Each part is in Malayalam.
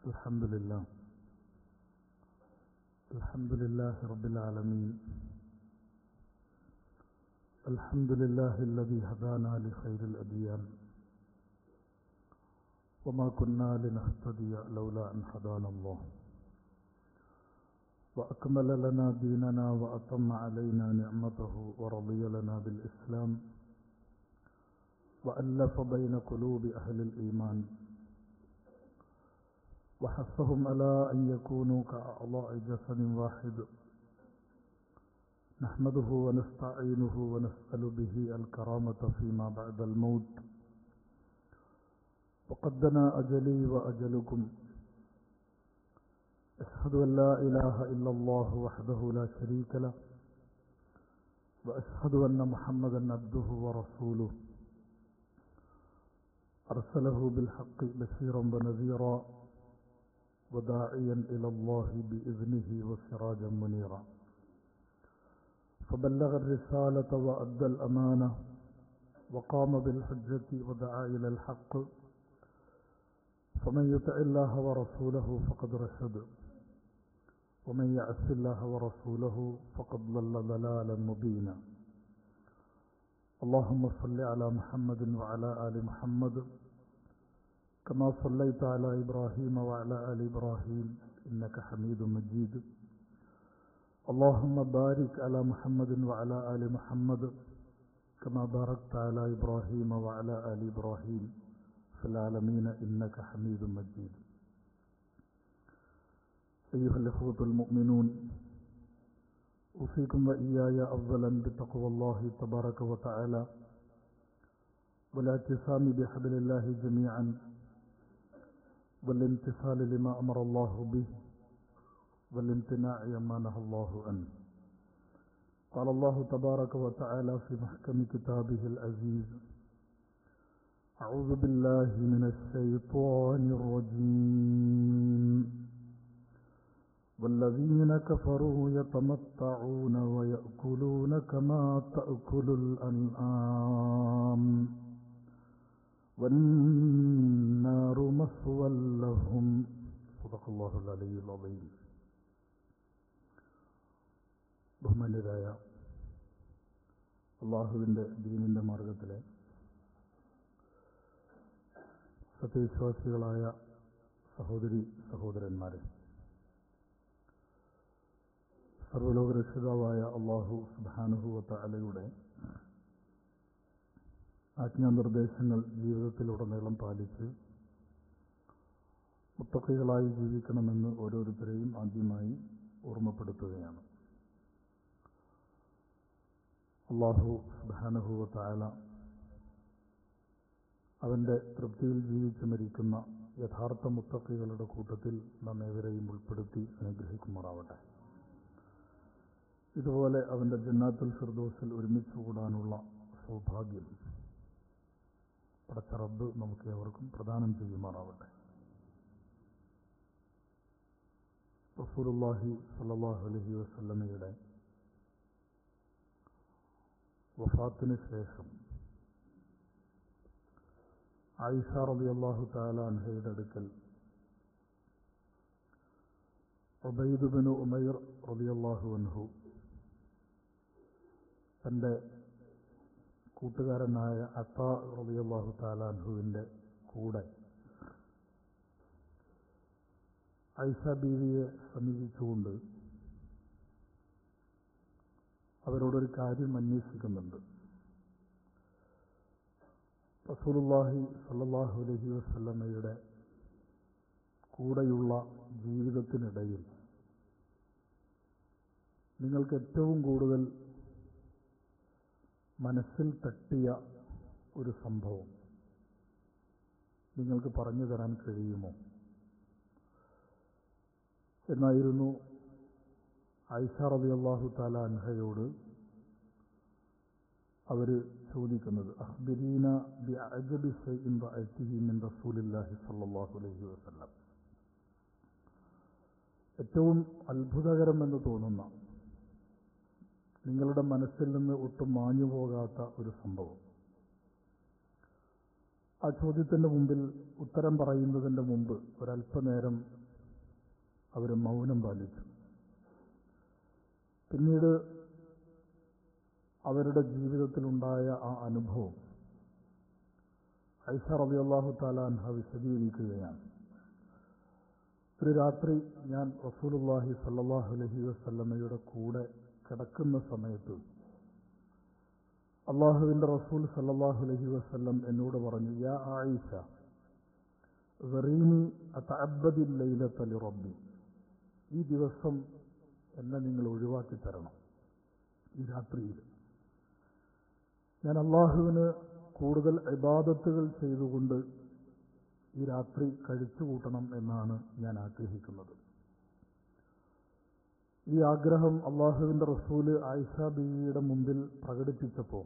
الحمد لله الحمد لله رب العالمين الحمد لله الذي هدانا لخير الأديان وما كنا لنهتدي لولا أن هدانا الله وأكمل لنا ديننا وأتم علينا نعمته ورضي لنا بالإسلام وألف بين قلوب أهل الإيمان وحثهم على أن يكونوا كأعضاء جسد واحد نحمده ونستعينه ونسأل به الكرامة فيما بعد الموت وقدنا أجلي وأجلكم أشهد أن لا إله إلا الله وحده لا شريك له وأشهد أن محمدا عبده ورسوله أرسله بالحق بشيرا ونذيرا وداعيا إلى الله بإذنه وسراجا منيرا فبلغ الرسالة وأدى الأمانة وقام بالحجة ودعا إلى الحق فمن يطع الله ورسوله فقد رشد ومن يعص الله ورسوله فقد ضل ضلالا مبينا اللهم صل على محمد وعلى آل محمد كما صليت على إبراهيم وعلى آل إبراهيم إنك حميد مجيد اللهم بارك على محمد وعلى آل محمد كما باركت على إبراهيم وعلى آل إبراهيم في العالمين إنك حميد مجيد أيها الإخوة المؤمنون أوصيكم وإياي أولا بتقوى الله تبارك وتعالى والاعتصام بحبل الله جميعا والامتثال لما أمر الله به والامتناع عما نهى الله عنه قال الله تبارك وتعالى في محكم كتابه العزيز أعوذ بالله من الشيطان الرجيم والذين كفروا يتمتعون ويأكلون كما تأكل الأنعام والنار مثوى لهم صدق الله العلي العظيم ബഹുമാന്യരായ അള്ളാഹുവിൻ്റെ ദീനിൻ്റെ മാർഗത്തിലെ സത്യവിശ്വാസികളായ സഹോദരി സഹോദരന്മാരെ സർവലോക രക്ഷിതാവായ അള്ളാഹു സുബാനുഭവത്ത അലയുടെ ആജ്ഞാനിർദ്ദേശങ്ങൾ ജീവിതത്തിലുടനീളം പാലിച്ച് മുത്തക്കൈകളായി ജീവിക്കണമെന്ന് ഓരോരുത്തരെയും ആദ്യമായി ഓർമ്മപ്പെടുത്തുകയാണ് അള്ളാഹു സുബാനുഭവത്ത അല അവൻ്റെ തൃപ്തിയിൽ ജീവിച്ച് മരിക്കുന്ന യഥാർത്ഥ മുത്തക്കൈകളുടെ കൂട്ടത്തിൽ നമ്മേവരെയും ഉൾപ്പെടുത്തി അനുഗ്രഹിക്കുമാറാവട്ടെ ഇതുപോലെ അവൻ്റെ ജന്നാത്തുൽ ഫിർദോസിൽ ഒരുമിച്ച് കൂടാനുള്ള സൗഭാഗ്യം പടച്ച റബ്ബ് നമുക്ക് ഏവർക്കും പ്രദാനം ചെയ്യുമാറാവട്ടെ റസൂലുല്ലാഹി സല്ലാഹു അലഹി വസല്ലമയുടെ വഫാത്തിന് ശേഷം ആയിഷ റബി അള്ളാഹു താല അൻഹയുടെ അടുക്കൽ ഒബൈദുബിന് ഉമൈർ റബിയല്ലാഹു അൻഹു തൻ്റെ കൂട്ടുകാരനായ അത്ത റബിയല്ലാഹു താലാൻഹുവിൻ്റെ കൂടെ ഐഷ ബീവിയെ സമീപിച്ചുകൊണ്ട് അവരോടൊരു കാര്യം അന്വേഷിക്കുന്നുണ്ട് റസൂലുല്ലാഹി സല്ലാഹു അലഹി വസ്ല്ലമ്മയുടെ കൂടെയുള്ള ജീവിതത്തിനിടയിൽ നിങ്ങൾക്ക് ഏറ്റവും കൂടുതൽ മനസ്സിൽ തട്ടിയ ഒരു സംഭവം നിങ്ങൾക്ക് പറഞ്ഞു തരാൻ കഴിയുമോ എന്നായിരുന്നു ഐഷ റബി അള്ളാഹു താല അൻഹയോട് അവർ ചോദിക്കുന്നത് അഹ്ബിരീന ബി അജബി ഷൈഇൻ റഅയ്തിഹി മിൻ റസൂലില്ലാഹി സ്വല്ലല്ലാഹു അലൈഹി വസല്ലം ഏറ്റവും അത്ഭുതകരമെന്ന് തോന്നുന്ന നിങ്ങളുടെ മനസ്സിൽ നിന്ന് ഒട്ടും മാഞ്ഞു പോകാത്ത ഒരു സംഭവം ആ ചോദ്യത്തിൻ്റെ മുമ്പിൽ ഉത്തരം പറയുന്നതിൻ്റെ മുമ്പ് ഒരല്പനേരം അവർ മൗനം പാലിച്ചു പിന്നീട് അവരുടെ ജീവിതത്തിലുണ്ടായ ആ അനുഭവം ഐഷ റബി അള്ളാഹു താലാൻഹ വിശദീകരിക്കുകയാണ് ഒരു രാത്രി ഞാൻ റസൂലുല്ലാഹി സല്ലാഹു അലഹി വസ്ല്ലമ്മയുടെ കൂടെ കിടക്കുന്ന സമയത്ത് അള്ളാഹുവിൻ്റെ റസൂൽ സല്ലാഹു അലഹി വസ്ല്ലം എന്നോട് പറഞ്ഞു യാ ആയിഷ വെറീനി അത്തഅബ്ബദിൽ ലൈലത്തലി റബ്ബി ഈ ദിവസം എന്നെ നിങ്ങൾ ഒഴിവാക്കി തരണം ഈ രാത്രിയിൽ ഞാൻ അള്ളാഹുവിന് കൂടുതൽ ഇബാദത്തുകൾ ചെയ്തുകൊണ്ട് ഈ രാത്രി കഴിച്ചുകൂട്ടണം എന്നാണ് ഞാൻ ആഗ്രഹിക്കുന്നത് ഈ ആഗ്രഹം അള്ളാഹുവിൻ്റെ റസൂല് ആയിഷ ബീവിയുടെ മുമ്പിൽ പ്രകടിപ്പിച്ചപ്പോൾ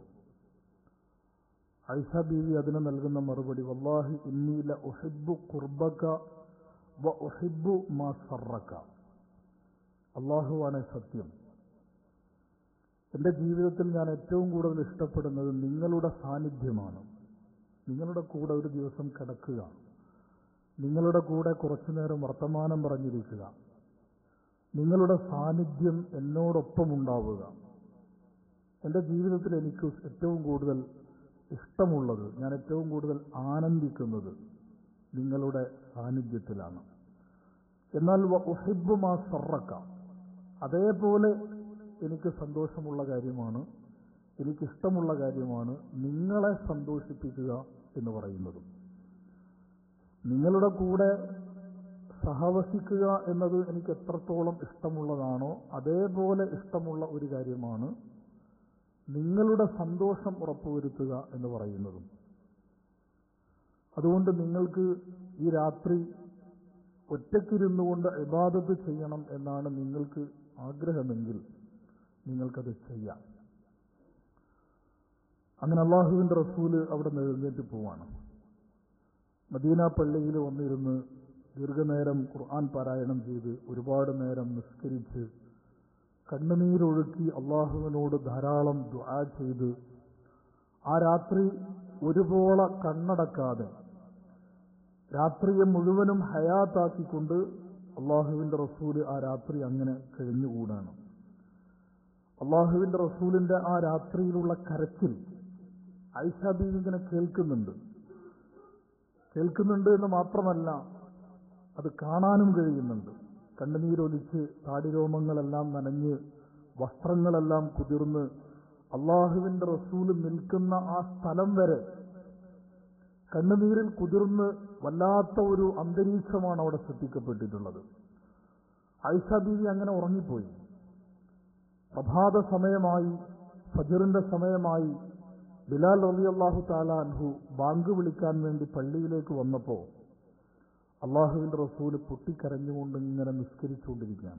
ആയിഷ ബീവി അതിന് നൽകുന്ന മറുപടി വല്ലാഹി ഇന്നീല ഉഹിബു കുർബക്ക വ ഉഹിബു മാ സറക്ക അള്ളാഹുവാണ് സത്യം എൻ്റെ ജീവിതത്തിൽ ഞാൻ ഏറ്റവും കൂടുതൽ ഇഷ്ടപ്പെടുന്നത് നിങ്ങളുടെ സാന്നിധ്യമാണ് നിങ്ങളുടെ കൂടെ ഒരു ദിവസം കിടക്കുക നിങ്ങളുടെ കൂടെ കുറച്ചു നേരം വർത്തമാനം പറഞ്ഞിരിക്കുക നിങ്ങളുടെ സാന്നിധ്യം എന്നോടൊപ്പം ഉണ്ടാവുക എൻ്റെ ജീവിതത്തിൽ എനിക്ക് ഏറ്റവും കൂടുതൽ ഇഷ്ടമുള്ളത് ഞാൻ ഏറ്റവും കൂടുതൽ ആനന്ദിക്കുന്നത് നിങ്ങളുടെ സാന്നിധ്യത്തിലാണ് എന്നാൽ ഉഹിബ് മാ സറക്ക അതേപോലെ എനിക്ക് സന്തോഷമുള്ള കാര്യമാണ് എനിക്കിഷ്ടമുള്ള കാര്യമാണ് നിങ്ങളെ സന്തോഷിപ്പിക്കുക എന്ന് പറയുന്നത് നിങ്ങളുടെ കൂടെ സഹവസിക്കുക എന്നത് എനിക്ക് എത്രത്തോളം ഇഷ്ടമുള്ളതാണോ അതേപോലെ ഇഷ്ടമുള്ള ഒരു കാര്യമാണ് നിങ്ങളുടെ സന്തോഷം ഉറപ്പുവരുത്തുക എന്ന് പറയുന്നതും അതുകൊണ്ട് നിങ്ങൾക്ക് ഈ രാത്രി ഒറ്റയ്ക്കിരുന്നു കൊണ്ട് ഇബാദത്ത് ചെയ്യണം എന്നാണ് നിങ്ങൾക്ക് ആഗ്രഹമെങ്കിൽ നിങ്ങൾക്കത് ചെയ്യാം അങ്ങനെ അള്ളാഹുവിൻ്റെ റസൂല് അവിടെ നിന്ന് എഴുന്നേറ്റ് പോവാണ് മദീന പള്ളിയിൽ വന്നിരുന്ന് ദീർഘനേരം ഖുർആൻ പാരായണം ചെയ്ത് ഒരുപാട് നേരം നിസ്കരിച്ച് കണ്ണുനീരൊഴുക്കി അള്ളാഹുവിനോട് ധാരാളം ദുആ ചെയ്ത് ആ രാത്രി ഒരുപോലെ കണ്ണടക്കാതെ രാത്രിയെ മുഴുവനും ഹയാത്താക്കിക്കൊണ്ട് അള്ളാഹുവിൻ്റെ റസൂല് ആ രാത്രി അങ്ങനെ കഴിഞ്ഞുകൂടാണ് അള്ളാഹുവിൻ്റെ റസൂലിൻ്റെ ആ രാത്രിയിലുള്ള കരച്ചിൽ ഐഷാബി ഇങ്ങനെ കേൾക്കുന്നുണ്ട് കേൾക്കുന്നുണ്ട് എന്ന് മാത്രമല്ല അത് കാണാനും കഴിയുന്നുണ്ട് കണ്ണുനീരൊലിച്ച് താടിരോമങ്ങളെല്ലാം നനഞ്ഞ് വസ്ത്രങ്ങളെല്ലാം കുതിർന്ന് അള്ളാഹുവിൻ്റെ റസൂല് നിൽക്കുന്ന ആ സ്ഥലം വരെ കണ്ണുനീരിൽ കുതിർന്ന് വല്ലാത്ത ഒരു അന്തരീക്ഷമാണ് അവിടെ സൃഷ്ടിക്കപ്പെട്ടിട്ടുള്ളത് ഐഷ ബീവി അങ്ങനെ ഉറങ്ങിപ്പോയി പ്രഭാത സമയമായി ഫജറിന്റെ സമയമായി ബിലാൽ റബി അള്ളാഹു താലാൻഹു ബാങ്ക് വിളിക്കാൻ വേണ്ടി പള്ളിയിലേക്ക് വന്നപ്പോൾ അള്ളാഹുവിന്റെ റസൂല് പൊട്ടിക്കരഞ്ഞുകൊണ്ട് ഇങ്ങനെ നിസ്കരിച്ചുകൊണ്ടിരിക്കുകയാണ്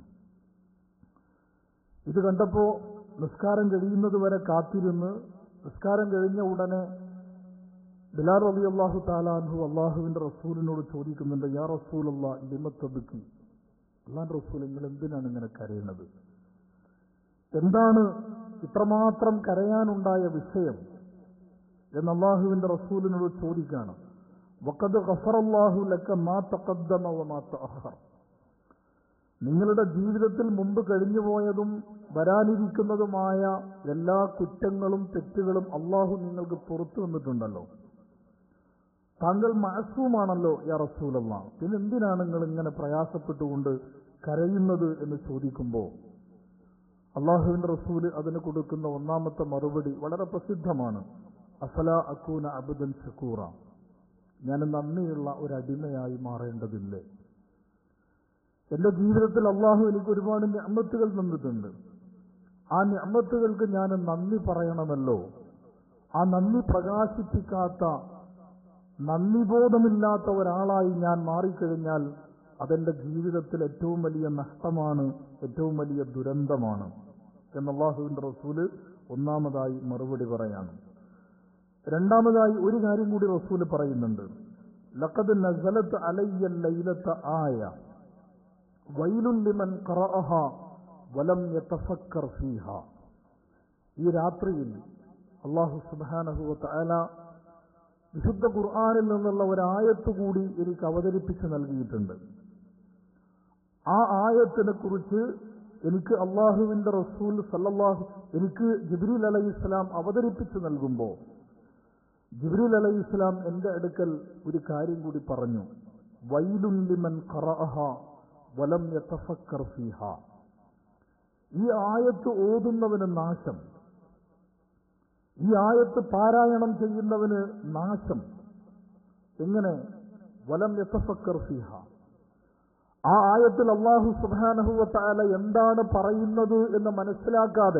ഇത് കണ്ടപ്പോൾ നിസ്കാരം കഴിയുന്നത് വരെ കാത്തിരുന്ന് നിസ്കാരം കഴിഞ്ഞ ഉടനെ ബിലാൽ റബി അള്ളാഹു താലാൻഹു അള്ളാഹുവിന്റെ റസൂലിനോട് ചോദിക്കുന്നുണ്ട് യാ റസൂൽ അള്ളാ ലിമത്തബിക്കി അള്ളാൻ റസൂൽ നിങ്ങൾ എന്തിനാണ് ഇങ്ങനെ കരയുന്നത് എന്താണ് ഇത്രമാത്രം കരയാനുണ്ടായ വിഷയം എന്ന് അള്ളാഹുവിന്റെ റസൂലിനോട് ചോദിക്കാണ് വക്കത് ഖഫറല്ലാഹു ലക്ക മാ തഖദ്ദമ വമാ തഅഖർ നിങ്ങളുടെ ജീവിതത്തിൽ മുമ്പ് കഴിഞ്ഞുപോയതും വരാനിരിക്കുന്നതുമായ എല്ലാ കുറ്റങ്ങളും തെറ്റുകളും അള്ളാഹു നിങ്ങൾക്ക് പുറത്തു വന്നിട്ടുണ്ടല്ലോ താങ്കൾ മാസൂമാണല്ലോ യാ റസൂലല്ല പിന്നെ എന്തിനാണ് നിങ്ങൾ ഇങ്ങനെ പ്രയാസപ്പെട്ടുകൊണ്ട് കരയുന്നത് എന്ന് ചോദിക്കുമ്പോൾ അള്ളാഹുവിന്റെ റസൂല് അതിന് കൊടുക്കുന്ന ഒന്നാമത്തെ മറുപടി വളരെ പ്രസിദ്ധമാണ് അഫല അക്കൂന അബുദൻ ഷക്കൂറ ഞാൻ നന്ദിയുള്ള ഒരു അടിമയായി മാറേണ്ടതില്ലേ എന്റെ ജീവിതത്തിൽ അള്ളാഹു എനിക്ക് ഒരുപാട് ഞമ്മത്തുകൾ തന്നിട്ടുണ്ട് ആ ഞമ്മത്തുകൾക്ക് ഞാൻ നന്ദി പറയണമല്ലോ ആ നന്ദി പ്രകാശിപ്പിക്കാത്ത നന്ദിബോധമില്ലാത്ത ഒരാളായി ഞാൻ മാറിക്കഴിഞ്ഞാൽ അതെന്റെ ജീവിതത്തിൽ ഏറ്റവും വലിയ നഷ്ടമാണ് ഏറ്റവും വലിയ ദുരന്തമാണ് എന്ന് അള്ളാഹുവിന്റെ റസൂല് ഒന്നാമതായി മറുപടി പറയാണ് രണ്ടാമതായി ഒരു കാര്യം കൂടി റസൂല് പറയുന്നുണ്ട് ലഖദ് നസലത്ത് അലയ്യ ലൈലത്ത് ആയ വൈലുൻ ലിമൻ ഖറഅഹ വലം യതഫക്കർ ഫീഹ ഈ രാത്രിയിൽ അള്ളാഹു സുബ്ഹാനഹു വതആല വിശുദ്ധ ഖുർആാനിൽ നിന്നുള്ള ഒരായത്ത് കൂടി എനിക്ക് അവതരിപ്പിച്ച് നൽകിയിട്ടുണ്ട് ആ ആയത്തിനെ കുറിച്ച് എനിക്ക് അള്ളാഹുവിന്റെ റസൂൽ സല്ലല്ലാഹു എനിക്ക് ജിബ്രീൽ അലൈഹി ഇസ്ലാം അവതരിപ്പിച്ച് നൽകുമ്പോൾ ജിബ്രീൽ അലൈഹി ഇസ്ലാം എന്റെ അടുക്കൽ ഒരു കാര്യം കൂടി പറഞ്ഞു വൈലുല്ലിമൻ ഖറഅഹ വലം യതഫക്കർ ഫീഹ ഈ ആയത്ത് ഓതുന്നവന് നാശം ഈ ആയത്ത് പാരായണം ചെയ്യുന്നവന് നാശം എങ്ങനെ വലം യതഫക്കർ ഫീഹ ആ ആയത്തിൽ അള്ളാഹു സുബാനഹുവത്താല എന്താണ് പറയുന്നത് എന്ന് മനസ്സിലാക്കാതെ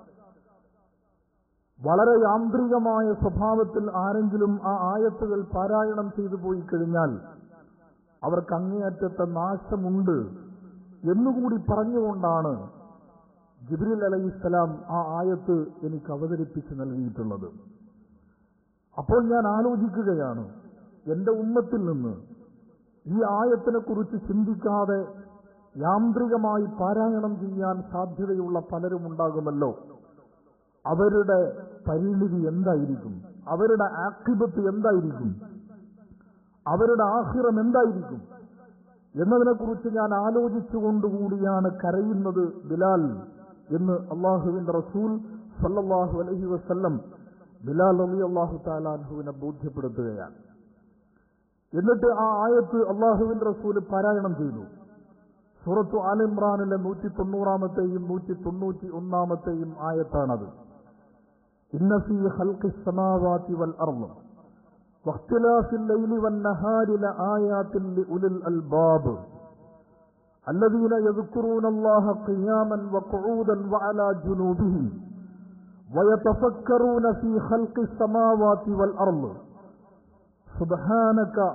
വളരെ യാന്ത്രികമായ സ്വഭാവത്തിൽ ആരെങ്കിലും ആ ആയത്തുകൾ പാരായണം ചെയ്തു പോയി കഴിഞ്ഞാൽ അവർക്ക് അങ്ങേയറ്റത്തെ നാശമുണ്ട് എന്നുകൂടി പറഞ്ഞുകൊണ്ടാണ് ജിബ്രീൽ അലൈഹിസ്സലാം ആ ആയത്ത് എനിക്ക് അവതരിപ്പിച്ച് നൽകിയിട്ടുള്ളത് അപ്പോൾ ഞാൻ ആലോചിക്കുകയാണ് എന്റെ ഉമ്മത്തിൽ നിന്ന് ഈ ആയത്തിനെ കുറിച്ച് ചിന്തിക്കാതെ യാന്ത്രികമായി പാരായണം ചെയ്യാൻ സാധ്യതയുള്ള പലരും ഉണ്ടാകുമല്ലോ അവരുടെ പരിണിതി എന്തായിരിക്കും അവരുടെ ആക്ഷിപത്ത് എന്തായിരിക്കും അവരുടെ ആഹിറം എന്തായിരിക്കും എന്നതിനെക്കുറിച്ച് ഞാൻ ആലോചിച്ചുകൊണ്ടുകൂടിയാണ് കരയുന്നത് ബിലാൽ എന്ന് അള്ളാഹുവിന്റെ റസൂൽ സല്ലല്ലാഹു അലൈഹി വസല്ലം ബിലാൽ അലി അള്ളാഹു താലാൻഹുവിനെ ബോധ്യപ്പെടുത്തുകയാണ് എന്നിട്ട് ആ ആയത്ത് അള്ളാഹുവിന്റെ റസൂല് പാരായണം ചെയ്തു സൂറത്തു ആലിമ്രാനിലെ നൂറ്റി തൊണ്ണൂറാമത്തെയും നൂറ്റി തൊണ്ണൂറ്റി ഒന്നാമത്തെയും ആയത്താണത് ഇന്നഫി ഹൽക്കി സമാവാതി വൽ അർന്ന് واختلاف الليل والنهار لآيات لأولي الألباب الذين يذكرون الله قياما وقعودا وعلى جنوبهم ويتفكرون في خلق السماوات والأرض سبحانك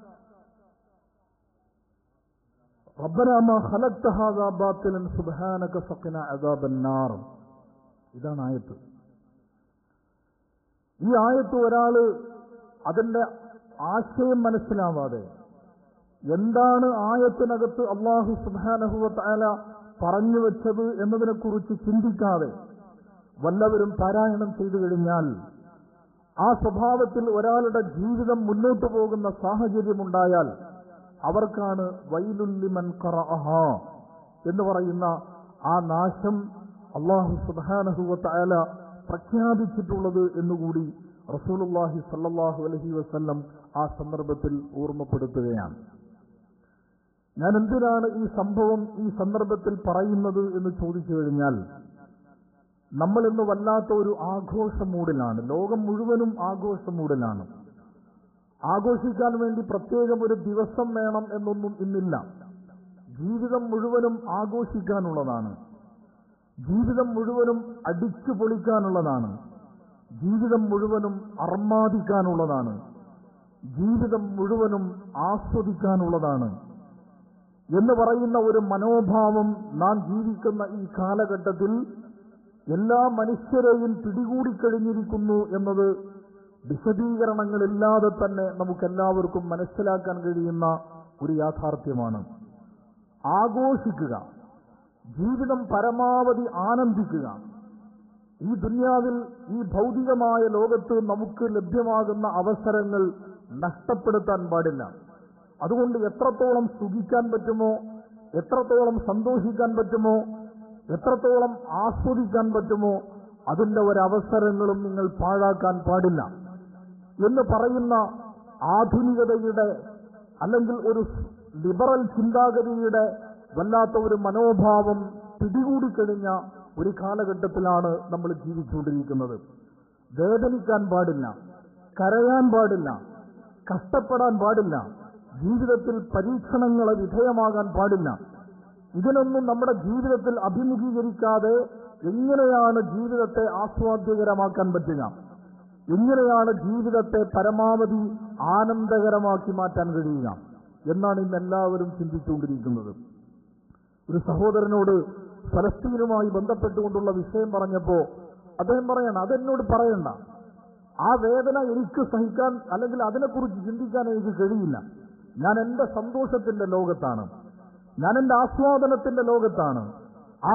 ربنا ما خلقت هذا باطلا سبحانك فقنا عذاب النار ഇതാണ് ആയത്ത് ഈ ആയത്ത് ഒരാള് അതിന്റെ ആശയം മനസ്സിലാവാതെ എന്താണ് ആയത്തിനകത്ത് അള്ളാഹു സുബാനഹുവ താല പറഞ്ഞു വെച്ചത് എന്നതിനെക്കുറിച്ച് ചിന്തിക്കാതെ വല്ലവരും പാരായണം ചെയ്തു കഴിഞ്ഞാൽ ആ സ്വഭാവത്തിൽ ഒരാളുടെ ജീവിതം മുന്നോട്ടു പോകുന്ന സാഹചര്യമുണ്ടായാൽ അവർക്കാണ് വൈലുല്ലിമൻ ഖറഅഹ എന്ന് പറയുന്ന ആ നാശം അള്ളാഹു സുബാനഹുവ താല പ്രഖ്യാപിച്ചിട്ടുള്ളത് എന്നുകൂടി റസൂലുല്ലാഹി സല്ലല്ലാഹു അലൈഹി വസല്ലം ആ സന്ദർഭത്തിൽ ഓർമ്മപ്പെടുത്തുകയാണ് ഞാൻ എന്തിനാണ് ഈ സംഭവം ഈ സന്ദർഭത്തിൽ പറയുന്നത് എന്ന് ചോദിച്ചു കഴിഞ്ഞാൽ നമ്മൾ ഇന്ന് വല്ലാത്ത ഒരു ആഘോഷ മൂഡിലാണ് ലോകം മുഴുവനും ആഘോഷ മൂഡിലാണ് ആഘോഷിക്കാൻ വേണ്ടി പ്രത്യേകം ഒരു ദിവസം വേണം എന്നൊന്നും ഇന്നില്ല ജീവിതം മുഴുവനും ആഘോഷിക്കാനുള്ളതാണ് ജീവിതം മുഴുവനും അടിച്ചു പൊളിക്കാനുള്ളതാണ് ജീവിതം മുഴുവനും അർമാദിക്കാനുള്ളതാണ് ജീവിതം മുഴുവനും ആസ്വദിക്കാനുള്ളതാണ് എന്ന് പറയുന്ന ഒരു മനോഭാവം നാം ജീവിക്കുന്ന ഈ കാലഘട്ടത്തിൽ എല്ലാ മനുഷ്യരെയും പിടികൂടിക്കഴിഞ്ഞിരിക്കുന്നു എന്നത് വിശദീകരണങ്ങളില്ലാതെ തന്നെ നമുക്കെല്ലാവർക്കും മനസ്സിലാക്കാൻ കഴിയുന്ന ഒരു യാഥാർത്ഥ്യമാണ് ആഘോഷിക്കുക ജീവിതം പരമാവധി ആനന്ദിക്കുക ഈ ദുന്യാവിൽ ഈ ഭൗതികമായ ലോകത്ത് നമുക്ക് ലഭ്യമാകുന്ന അവസരങ്ങൾ നഷ്ടപ്പെടുത്താൻ പാടില്ല അതുകൊണ്ട് എത്രത്തോളം സുഖിക്കാൻ പറ്റുമോ എത്രത്തോളം സന്തോഷിക്കാൻ പറ്റുമോ എത്രത്തോളം ആസ്വദിക്കാൻ പറ്റുമോ അതിന്റെ ഒരവസരങ്ങളും നിങ്ങൾ പാഴാക്കാൻ പാടില്ല എന്ന് പറയുന്ന ആധുനികതയുടെ അല്ലെങ്കിൽ ഒരു ലിബറൽ ചിന്താഗതിയുടെ വല്ലാത്ത ഒരു മനോഭാവം പിടികൂടിക്കഴിഞ്ഞ ഒരു കാലഘട്ടത്തിലാണ് നമ്മൾ ജീവിച്ചുകൊണ്ടിരിക്കുന്നത് വേദനിക്കാൻ പാടില്ല കരയാൻ പാടില്ല കഷ്ടപ്പെടാൻ പാടില്ല ജീവിതത്തിൽ പരീക്ഷണങ്ങളെ വിധേയമാകാൻ പാടില്ല ഇതിനൊന്നും നമ്മുടെ ജീവിതത്തിൽ അഭിമുഖീകരിക്കാതെ എങ്ങനെയാണ് ജീവിതത്തെ ആസ്വാദ്യകരമാക്കാൻ പറ്റുക എങ്ങനെയാണ് ജീവിതത്തെ പരമാവധി ആനന്ദകരമാക്കി മാറ്റാൻ കഴിയുക എന്നാണ് ഇന്ന് എല്ലാവരും ചിന്തിച്ചുകൊണ്ടിരിക്കുന്നത് ഒരു സഹോദരനോട് ഫലസ്തീനുമായി ബന്ധപ്പെട്ടുകൊണ്ടുള്ള വിഷയം പറഞ്ഞപ്പോ അദ്ദേഹം പറയണം അതെന്നോട് പറയണ്ട ആ വേദന എനിക്ക് സഹിക്കാൻ അല്ലെങ്കിൽ അതിനെക്കുറിച്ച് ചിന്തിക്കാൻ എനിക്ക് കഴിയില്ല ഞാൻ എന്റെ സന്തോഷത്തിന്റെ ലോകത്താണ് ഞാൻ എന്റെ ആസ്വാദനത്തിന്റെ ലോകത്താണ് ആ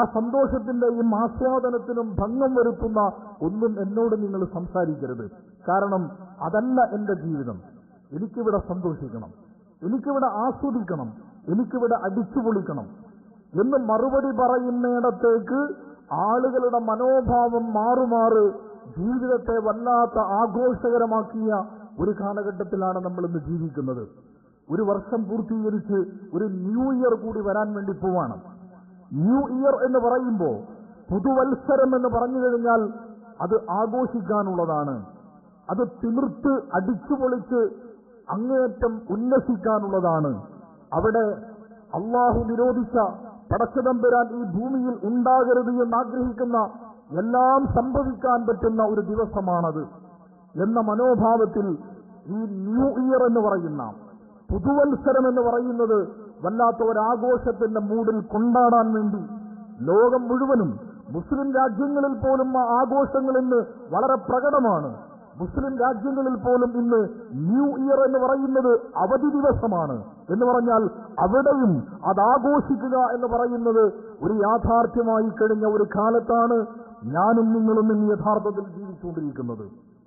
സന്തോഷത്തിന്റെയും ആസ്വാദനത്തിനും ഭംഗം വരുത്തുന്ന ഒന്നും എന്നോട് നിങ്ങൾ സംസാരിക്കരുത് കാരണം അതല്ല എന്റെ ജീവിതം എനിക്കിവിടെ സന്തോഷിക്കണം എനിക്കിവിടെ ആസ്വദിക്കണം എനിക്കിവിടെ അടിച്ചു പൊളിക്കണം എന്ന് മറുപടി പറയുന്നിടത്തേക്ക് ആളുകളുടെ മനോഭാവം മാറുമാറ് ജീവിതത്തെ വല്ലാത്ത ആഘോഷകരമാക്കിയ ഒരു കാലഘട്ടത്തിലാണ് നമ്മൾ ഇന്ന് ജീവിക്കുന്നത് ഒരു വർഷം പൂർത്തീകരിച്ച് ഒരു ന്യൂ ഇയർ കൂടി വരാൻ വേണ്ടി പോവാണ് ന്യൂ ഇയർ എന്ന് പറയുമ്പോൾ പുതുവത്സരം എന്ന് പറഞ്ഞു കഴിഞ്ഞാൽ അത് ആഘോഷിക്കാനുള്ളതാണ് അത് തിമിർത്ത് അടിച്ചുപൊളിച്ച് അങ്ങേയറ്റം ഉല്ലസിക്കാനുള്ളതാണ് അവിടെ അള്ളാഹു നിരോധിച്ച പടച്ചതമ്പുരാൻ ഈ ഭൂമിയിൽ ഉണ്ടാകരുത് എന്ന് ആഗ്രഹിക്കുന്ന എല്ലാം സംഭവിക്കാൻ പറ്റുന്ന ഒരു ദിവസമാണത് എന്ന മനോഭാവത്തിൽ ഈ ന്യൂ ഇയർ എന്ന് പറയുന്ന പുതുവത്സരം എന്ന് പറയുന്നത് വല്ലാത്ത ഒരാഘോഷത്തിന്റെ മൂഡിൽ കൊണ്ടാടാൻ വേണ്ടി ലോകം മുഴുവനും മുസ്ലിം രാജ്യങ്ങളിൽ പോലും ആ ആഘോഷങ്ങൾ ഇന്ന് വളരെ പ്രകടമാണ് മുസ്ലിം രാജ്യങ്ങളിൽ പോലും ഇന്ന് ന്യൂ ഇയർ എന്ന് പറയുന്നത് അവധി ദിവസമാണ് എന്ന് പറഞ്ഞാൽ അവിടെയും അത് ആഘോഷിക്കുക എന്ന് പറയുന്നത് ഒരു യാഥാർത്ഥ്യമായി കഴിഞ്ഞ ഒരു കാലത്താണ് ഞാനും നിങ്ങളും ഇന്ന് യഥാർത്ഥത്തിൽ ജീവിച്ചുകൊണ്ടിരിക്കുന്നത്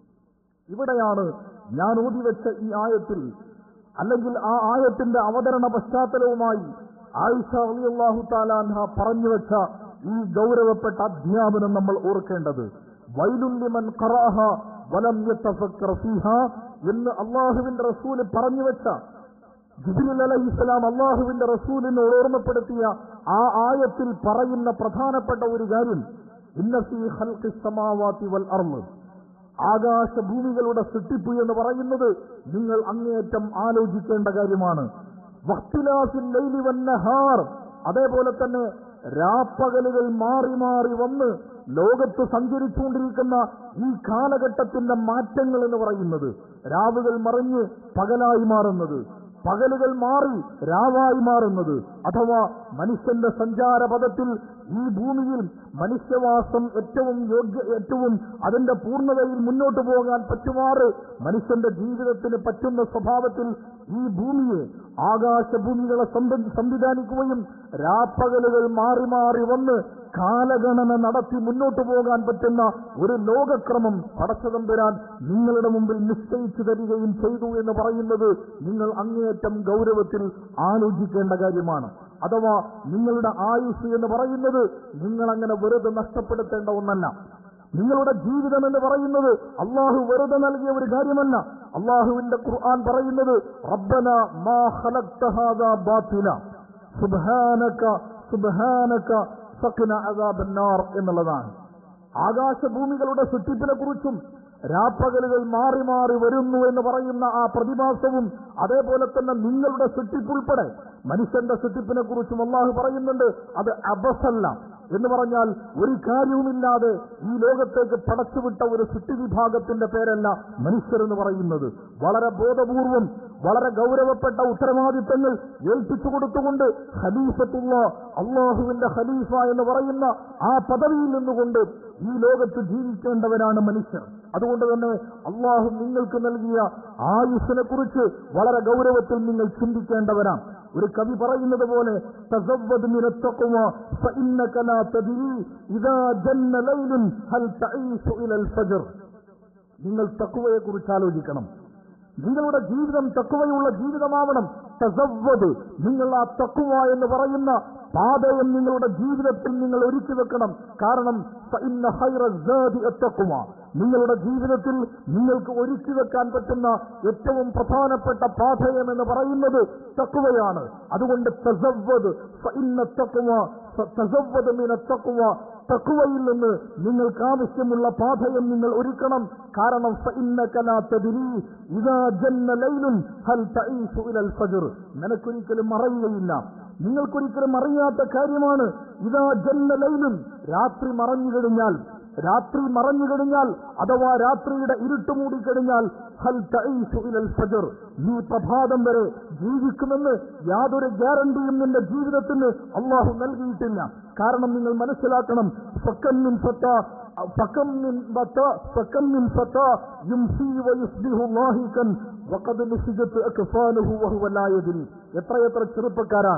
ഇവിടെയാണ് ഞാൻ ഊതിവെച്ച ഈ ആയത്തിൽ അല്ലെങ്കിൽ ആ ആയത്തിന്റെ അവതരണ പശ്ചാത്തലവുമായി ആയിഷ അലിയല്ലാഹു താലാൻഹ പറഞ്ഞു വെച്ച ഈ ഗൗരവപ്പെട്ട അധ്യാപനം നമ്മൾ ഓർക്കേണ്ടത് വൈലുല്യമൻ ഖറാഹ വലം യത്തഫക്കർ ഫീഹ എന്ന് അള്ളാഹുവിന്റെ റസൂല് പറഞ്ഞു വെച്ച ജിബിൽ അലഹി ഇസ്ലാം അള്ളാഹുവിന്റെ റസൂലിനെ ഓർമ്മപ്പെടുത്തിയ ആ ആയത്തിൽ പറയുന്ന പ്രധാനപ്പെട്ട ഒരു കാര്യം ഇന്നഫി ഹൽക്കി സമാവാത്തി വൽ അർന്ന് ആകാശഭൂമികളുടെ സൃഷ്ടിപ്പ് എന്ന് പറയുന്നത് നിങ്ങൾ അങ്ങേയറ്റം ആലോചിക്കേണ്ട കാര്യമാണ് വഖ്തിലാഫിൽ ലൈലി വന്നഹാർ അതേപോലെ തന്നെ രാപ്പകലുകൾ മാറി മാറി വന്ന് ലോകത്ത് സഞ്ചരിച്ചുകൊണ്ടിരിക്കുന്ന ഈ കാലഘട്ടത്തിന്റെ മാറ്റങ്ങൾ എന്ന് പറയുന്നത് രാവുകൾ മറിഞ്ഞ് പകലായി മാറുന്നത് പകലുകൾ മാറി രാവായി മാറുന്നത് അഥവാ മനുഷ്യന്റെ സഞ്ചാരപഥത്തിൽ ഈ ഭൂമിയിൽ മനുഷ്യവാസം ഏറ്റവും യോഗ്യ ഏറ്റവും അതിന്റെ പൂർണ്ണതയിൽ മുന്നോട്ട് പോകാൻ പറ്റുമാറ് മനുഷ്യന്റെ ജീവിതത്തിന് പറ്റുന്ന സ്വഭാവത്തിൽ ഈ ഭൂമിയെ ആകാശഭൂമികളെ സംവി- സംവിധാനിക്കുകയും രാപ്പകലുകൾ മാറി മാറി വന്ന് കാലഗണന നടത്തി മുന്നോട്ട് പോകാൻ പറ്റുന്ന ഒരു ലോകക്രമം പടച്ചതമ്പുരാൻ നിങ്ങളുടെ മുമ്പിൽ നിശ്ചയിച്ചു തരികയും ചെയ്തു എന്ന് പറയുന്നത് നിങ്ങൾ അങ്ങേയറ്റം ഗൗരവത്തിൽ ആലോചിക്കേണ്ട കാര്യമാണ് അഥവാ നിങ്ങളുടെ ആയുസ് എന്ന് പറയുന്നത് നിങ്ങൾ അങ്ങനെ വെറുതെ നഷ്ടപ്പെടുത്തേണ്ട ഒന്നല്ല നിങ്ങളുടെ ജീവിതം എന്ന് പറയുന്നത് അള്ളാഹു വെറുതെ നൽകിയ ഒരു കാര്യമല്ല അള്ളാഹുവിന്റെ ഖുർആൻ പറയുന്നത് റബ്ബന മാ ഖലഖ്ത ഹാദാ ബാത്തില സുബ്ഹാനക സുബ്ഹാനക ഫഖ്ന അദാബന്നാർ എന്നുള്ളതാണ് ആകാശഭൂമികളുടെ സൃഷ്ടിപ്പിനെ കുറിച്ചും രാപ്പകലുകൾ മാറി മാറി വരുന്നു എന്ന് പറയുന്ന ആ പ്രതിഭാസവും അതേപോലെ തന്നെ നിങ്ങളുടെ സൃഷ്ടിപ്പുൾപ്പെടെ മനുഷ്യന്റെ സൃഷ്ടിപ്പിനെ കുറിച്ചും അള്ളാഹു പറയുന്നുണ്ട് അത് അബസല്ല എന്ന് പറഞ്ഞാൽ ഒരു കാര്യവുമില്ലാതെ ഈ ലോകത്തേക്ക് പടച്ചുവിട്ട ഒരു സൃഷ്ടി വിഭാഗത്തിന്റെ പേരല്ല മനുഷ്യരെന്ന് പറയുന്നത് വളരെ ബോധപൂർവം വളരെ ഗൗരവപ്പെട്ട ഉത്തരവാദിത്തങ്ങൾ ഏൽപ്പിച്ചു കൊടുത്തുകൊണ്ട് ഖലീഫത്തുള്ള അള്ളാഹുവിന്റെ ഖലീഫ എന്ന് പറയുന്ന ആ പദവിയിൽ നിന്നുകൊണ്ട് ഈ ലോകത്ത് ജീവിക്കേണ്ടവരാണ് മനുഷ്യർ അതുകൊണ്ട് തന്നെ അള്ളാഹു നിങ്ങൾക്ക് നൽകിയ ആയുസ്സിനെ കുറിച്ച് വളരെ ഗൗരവത്തിൽ നിങ്ങൾ ചിന്തിക്കേണ്ടവരാണ് ഒരു കവി പറയുന്നത് പോലെ തസവ്വദ് മിന തഖ്വ ഫഇന്നക ലാ തദ്രി ഇദാ ജന്ന ലൈലുൻ ഹൽ തഈശു ഇലൽ ഫജ്ർ നിങ്ങൾ തഖ്വയെ കുറിച്ച് ആലോചിക്കണം നിങ്ങളുടെ ജീവിതം തക്കുവയുള്ള ജീവിതമാവണം തസവ്വത് നിങ്ങൾ ആ തക്കുവ എന്ന് പറയുന്ന പാതയം നിങ്ങളുടെ ജീവിതത്തിൽ നിങ്ങൾ ഒരുക്കി വെക്കണം കാരണം ഫഇന്ന ഖൈറ സാദി അത്തഖ്വ. നിങ്ങളുടെ ജീവിതത്തിൽ നിങ്ങൾക്ക് ഒരുക്കി വെക്കാൻ പറ്റുന്ന ഏറ്റവും പ്രധാനപ്പെട്ട പാതയം എന്ന് പറയുന്നത് തക്കുവയാണ് അതുകൊണ്ട് തസവ്വത് ഫഇന്ന തഖ്വ തസവ്വത് മിന തഖ്വ തക്കുവയിൽ നിന്ന് നിങ്ങൾക്ക് ആവശ്യമുള്ള പാതയം നിങ്ങൾ ഒരുക്കണം കാരണം فإنك لا تدري إذا جن ليل هل تعيش إلى الفجر നിനക്കൊരിക്കലും അറിയുകയില്ല നിങ്ങൾക്കൊരിക്കലും അറിയാത്ത കാര്യമാണ് ഇതാ ജന്ന ലൈലും രാത്രി മറഞ്ഞു കഴിഞ്ഞാൽ രാത്രി മറഞ്ഞു കഴിഞ്ഞാൽ അഥവാ രാത്രിയുടെ ഇരുട്ട് മൂടിക്കഴിഞ്ഞാൽ ഹൽ തഈശു ഇലൽ ഫജർ നീ പ്രഭാതം വരെ ജീവിക്കുമെന്ന് യാതൊരു ഗ്യാരണ്ടിയും നിന്റെ ജീവിതത്തിന് അള്ളാഹു നൽകിയിട്ടില്ല കാരണം നിങ്ങൾ മനസ്സിലാക്കണം ഫക്കം മിൻ ഫത്താ ഫക്കം മിൻ ബത്താ ഫക്കം മിൻ ഫത്താ യുംസി വയുസ്ബിഹു ലാഹികൻ വഖദ് നുസിജത്ത് അക്ഫാനുഹു വഹുവ ലാ യദ്രി എത്രയെത്ര ചെറുപ്പക്കാരാണ്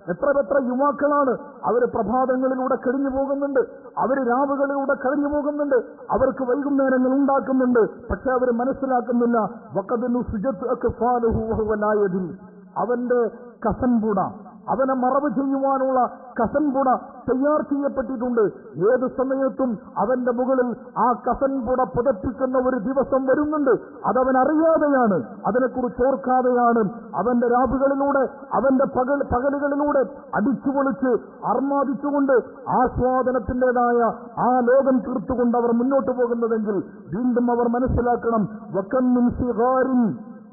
എത്ര എത്ര യുവാക്കളാണ് അവര് പ്രഭാതങ്ങളിലൂടെ കഴിഞ്ഞു പോകുന്നുണ്ട് അവര് രാവുകളിലൂടെ കഴിഞ്ഞു പോകുന്നുണ്ട് അവർക്ക് വൈകുന്നേരങ്ങൾ ഉണ്ടാക്കുന്നുണ്ട് പക്ഷെ അവർ മനസ്സിലാക്കുന്നില്ല വക്കതിനു സുജത്ത് അക്ഫാലുഹു വഹുവ ലാ യദ്രി. അവന്റെ കസൻപുട അവനെ മറവ് ചെയ്യുവാനുള്ള കസൻപുട തയ്യാർ ചെയ്യപ്പെട്ടിട്ടുണ്ട് ഏത് സമയത്തും അവന്റെ മുകളിൽ ആ കസൻപുട പുതപ്പിക്കുന്ന ഒരു ദിവസം വരുന്നുണ്ട് അതവൻ അറിയാതെയാണ് അതിനെക്കുറിച്ച് ഓർക്കാതെയാണ് അവന്റെ രാവുകളിലൂടെ അവന്റെ പകൽ പകലുകളിലൂടെ അടിച്ചുപൊളിച്ച് അർമാദിച്ചുകൊണ്ട് ആസ്വാദനത്തിൻ്റെതായ ആ ലോകം തീർത്തുകൊണ്ട് അവർ മുന്നോട്ട് പോകുന്നതെങ്കിൽ വീണ്ടും അവർ മനസ്സിലാക്കണം വക്കം മിൻ സിഗാരിൻ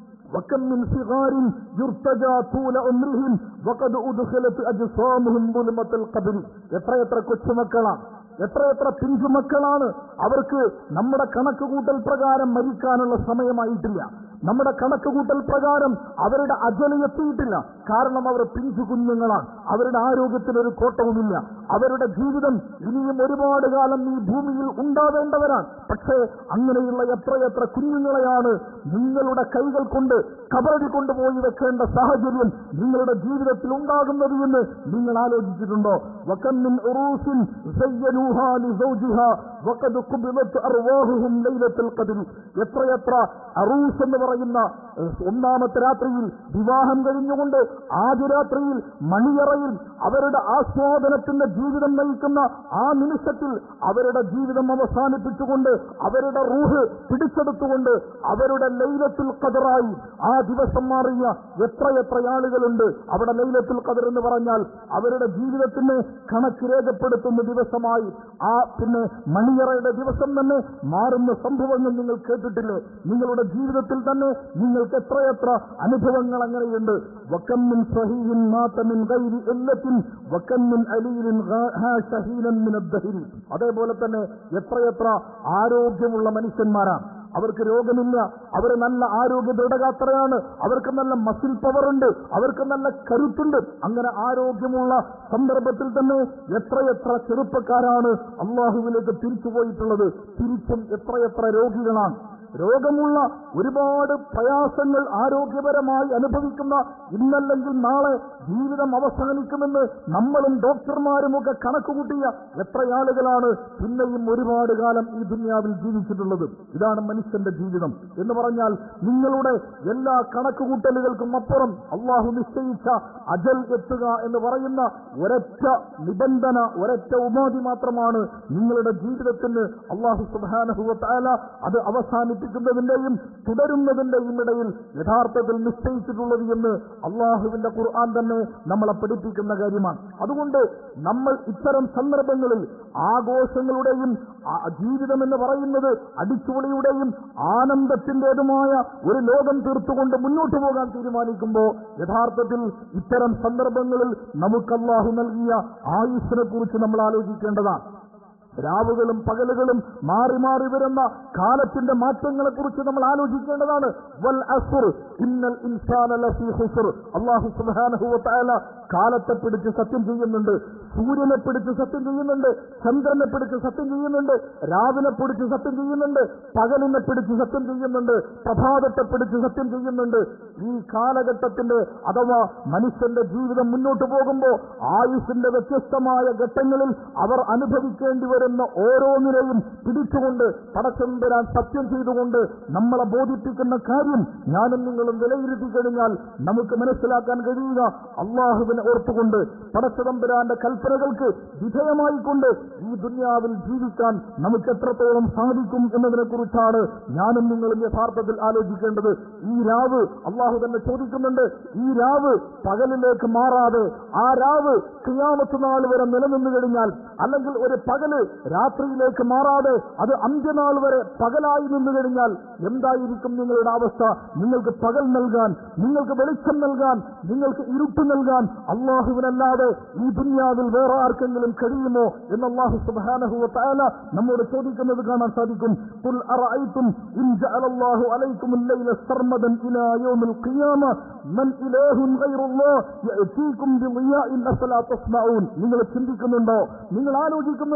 وكم من صغار يرتجى طول عمرهم وقد أدخلت أجسامهم ظلمة القبر എത്രയെത്ര കൊച്ചുമക്കളാണ് എത്രയെത്ര പിഞ്ചുമക്കളാണ് അവർക്ക് നമ്മുടെ കണക്കുകൂട്ടൽ പ്രകാരം മരിക്കാനുള്ള സമയമായിട്ടില്ല നമ്മുടെ കണക്കുകൂട്ടൽ പ്രകാരം അവരുടെ അജല എത്തിയിട്ടില്ല കാരണം അവർ പിഞ്ചു കുഞ്ഞുങ്ങളാണ് അവരുടെ ആരോഗ്യത്തിനൊരു കോട്ടവുമില്ല അവരുടെ ജീവിതം ഇനിയും ഒരുപാട് കാലം ഈ ഭൂമിയിൽ ഉണ്ടാവേണ്ടവരാണ് പക്ഷേ അങ്ങനെയുള്ള എത്രയെത്ര കുഞ്ഞുങ്ങളെയാണ് നിങ്ങളുടെ കൈകൾ കൊണ്ട് കബറടി കൊണ്ടുപോയി വെക്കേണ്ട സാഹചര്യം നിങ്ങളുടെ ജീവിതത്തിൽ ഉണ്ടാകുന്നത് എന്ന് നിങ്ങൾ ആലോചിച്ചിട്ടുണ്ടോ വക്കന്നിൻ ഉറൂസിൻ സയ്യനൂഹാ ലിസൗജിഹാ വഖദ് ഖുബിലത് അർവാഹുഹും ലൈലത്തുൽ ഖദ്ർ എത്രയെത്ര അറൂസ് എന്ന് പറയുന്ന ഏഹ്, ഒന്നാമത്തെ രാത്രിയിൽ വിവാഹം കഴിഞ്ഞുകൊണ്ട് ആദ്യ രാത്രിയിൽ മണിയറയിൽ അവരുടെ ആസ്വാദനത്തിന്റെ ജീവിതം നയിക്കുന്ന ആ നിമിഷത്തിൽ അവരുടെ ജീവിതം അവസാനിപ്പിച്ചുകൊണ്ട് അവരുടെ റൂഹ് പിടിച്ചെടുത്തുകൊണ്ട് അവരുടെ ലൈലത്തുൽ ഖദറായി ആ ദിവസം മാറിയ എത്രയെത്ര ആളുകളുണ്ട് അവിടെ ലൈലത്തുൽ ഖദർ എന്ന് പറഞ്ഞാൽ അവരുടെ ജീവിതത്തിന് കണക്ക് രേഖപ്പെടുത്തുന്ന ദിവസമായി ആ പിന്നെ മണിയറയുടെ ദിവസം തന്നെ മാറുന്ന സംഭവങ്ങൾ നിങ്ങൾ കേട്ടിട്ടില്ലേ നിങ്ങളുടെ ജീവിതത്തിൽ തന്നെ നിങ്ങൾക്ക് എത്രയെത്ര അനുഭവങ്ങൾ അങ്ങനെയുണ്ട് വക്കമ്മിൻ സഹീൻ മാത്തമിൻ ഗൈരി എല്ലത്തിൻ വക്കമ്മിൻ അലീലിൻ ഹാ ഷഹീനൻ മിൻ അദ്ദഹിരി അതേപോലെ തന്നെ എത്രയെത്ര ആരോഗ്യമുള്ള മനുഷ്യന്മാരാണ് അവർക്ക് രോഗമില്ല അവർ നല്ല ആരോഗ്യ ദൃഢഗാത്രയാണ് അവർക്ക് നല്ല മസിൽ പവറുണ്ട് അവർക്ക് നല്ല കരുത്തുണ്ട് അങ്ങനെ ആരോഗ്യമുള്ള സന്ദർഭത്തിൽ തന്നെ എത്രയെത്ര ചെറുപ്പക്കാരാണ് അള്ളാഹുവിലേക്ക് തിരിച്ചുപോയിട്ടുള്ളത് തിരിച്ചും എത്രയെത്ര രോഗികളാണ് രോഗമുള്ള ഒരുപാട് പ്രയാസങ്ങൾ ആരോഗ്യപരമായി അനുഭവിക്കുന്ന ഇന്നല്ലെങ്കിൽ നാളെ ജീവിതം അവസാനിക്കുമെന്ന് നമ്മളും ഡോക്ടർമാരുമൊക്കെ കണക്കുകൂട്ടിയ എത്ര ആളുകളാണ് പിന്നെയും ഒരുപാട് കാലം ഈ ദുന്യാവിൽ ജീവിച്ചിട്ടുള്ളത് ഇതാണ് മനുഷ്യന്റെ ജീവിതം എന്ന് പറഞ്ഞാൽ നിങ്ങളുടെ എല്ലാ കണക്കുകൂട്ടലുകൾക്കും അപ്പുറം അള്ളാഹു നിശ്ചയിച്ച അജൽ എത്തുക എന്ന് പറയുന്ന ഒരൊറ്റ നിബന്ധന ഒരൊറ്റ ഉപാധി മാത്രമാണ് നിങ്ങളുടെ ജീവിതത്തിന് അള്ളാഹു സുബാനഹുവത്താല അത് അവസാനിപ്പിക്കുന്നതിന്റെയും തുടരുന്നതിന്റെയും ഇടയിൽ യഥാർത്ഥത്തിൽ നിശ്ചയിച്ചിട്ടുള്ളത് എന്ന് അള്ളാഹുവിന്റെ ഖുർആൻ തന്നെ നമ്മളെ പഠിപ്പിക്കുന്ന കാര്യമാണ് അതുകൊണ്ട് നമ്മൾ ഇത്തരം സന്ദർഭങ്ങളിൽ ആഘോഷങ്ങളുടെയും ആ- ജീവിതം എന്ന് പറയുന്നത് അടിച്ചുപൊളിയുടെയും ആനന്ദത്തിന്റേതുമായ ഒരു ലോകം തീർത്തുകൊണ്ട് മുന്നോട്ട് പോകാൻ തീരുമാനിക്കുമ്പോൾ യഥാർത്ഥത്തിൽ ഇത്തരം സന്ദർഭങ്ങളിൽ നമുക്ക് അള്ളാഹു നൽകിയ ആയുസ്സിനെ കുറിച്ച് നമ്മൾ ആലോചിക്കേണ്ടതാണ് രാവുകളും പകലുകളും മാറി മാറി വരുന്ന കാലത്തിന്റെ മാറ്റങ്ങളെ കുറിച്ച് നമ്മൾ ആലോചിക്കേണ്ടതാണ് വൽ അസുർ ഇന്നൽ ഇൻസാന ലഫീ ഖുസ്ർ അല്ലാഹു സുബ്ഹാനഹു വ തആല കാലത്തെ പിടിച്ച് സത്യം ചെയ്യുന്നുണ്ട് സൂര്യനെ പിടിച്ച് സത്യം ചെയ്യുന്നുണ്ട് ചന്ദ്രനെ പിടിച്ച് സത്യം ചെയ്യുന്നുണ്ട് രാവിനെ പിടിച്ച് സത്യം ചെയ്യുന്നുണ്ട് പകലിനെ പിടിച്ച് സത്യം ചെയ്യുന്നുണ്ട് പ്രഭാതത്തെ പിടിച്ച് സത്യം ചെയ്യുന്നുണ്ട് ഈ കാലഘട്ടത്തിന്റെ അഥവാ മനുഷ്യന്റെ ജീവിതം മുന്നോട്ട് പോകുമ്പോൾ ആയുസിന്റെ വ്യത്യസ്തമായ ഘട്ടങ്ങളിൽ അവർ അനുഭവിക്കേണ്ടി വരുന്ന ഓരോന്നിനെയും പിടിച്ചുകൊണ്ട് പടച്ചെമ്പരാൻ സത്യം ചെയ്തുകൊണ്ട് നമ്മളെ ബോധിപ്പിക്കുന്ന കാര്യം ഞാനും നിങ്ങളും വിലയിരുത്തി കഴിഞ്ഞാൽ നമുക്ക് മനസ്സിലാക്കാൻ കഴിയുക അള്ളാഹുവിനെ ഓർത്തുകൊണ്ട് പടച്ചതമ്പരാന്റെ കൽപ്പനകൾക്ക് വിധേയമായിക്കൊണ്ട് ഈ ദുന്യാവിൽ ജീവിക്കാൻ നമുക്ക് എത്രത്തോളം സാധിക്കും എന്നതിനെ കുറിച്ചാണ് ഞാനും നിങ്ങളും യഥാർത്ഥത്തിൽ ആലോചിക്കേണ്ടത് ഈ രാവ് അള്ളാഹു തന്നെ ചോദിക്കുന്നുണ്ട് ഈ രാവ് പകലിലേക്ക് മാറാതെ ആ രാവ് ക്രിയാമത്ത് നാൾ വരെ നിലനിന്നു കഴിഞ്ഞാൽ അല്ലെങ്കിൽ ഒരു പകല് രാത്രിയിലേക്ക് മാറാതെ അത് അന്ത്യനാൾ വരെ പകലായി നിന്നു കഴിഞ്ഞാൽ എന്തായിരിക്കും നിങ്ങളുടെ അവസ്ഥ നിങ്ങൾക്ക് പകൽ നൽകാൻ നിങ്ങൾക്ക് വെളിച്ചം നൽകാൻ നിങ്ങൾക്ക് ഇരുട്ട് നൽകാൻ അള്ളാഹുവിനല്ലാതെ ഈ ദുന്യാവിൽ വേറെ ആർക്കെങ്കിലും കഴിയുമോ എന്ന് അള്ളാഹു സുബ്ഹാനഹു വ തആല നമ്മോട് ചോദിക്കുന്നത് കാണാൻ സാധിക്കും ഖുൽ അറഅയ്തും ഇൻ ജഅലല്ലാഹു അലൈക്കും الليل سرمدا إلى يوم القيامة من إله غير الله يأتيكم بضياء أفلا تسمعون നിങ്ങൾ ചിന്തിക്കുന്നുണ്ടോ നിങ്ങൾ ആലോചിക്കുന്നുണ്ടോ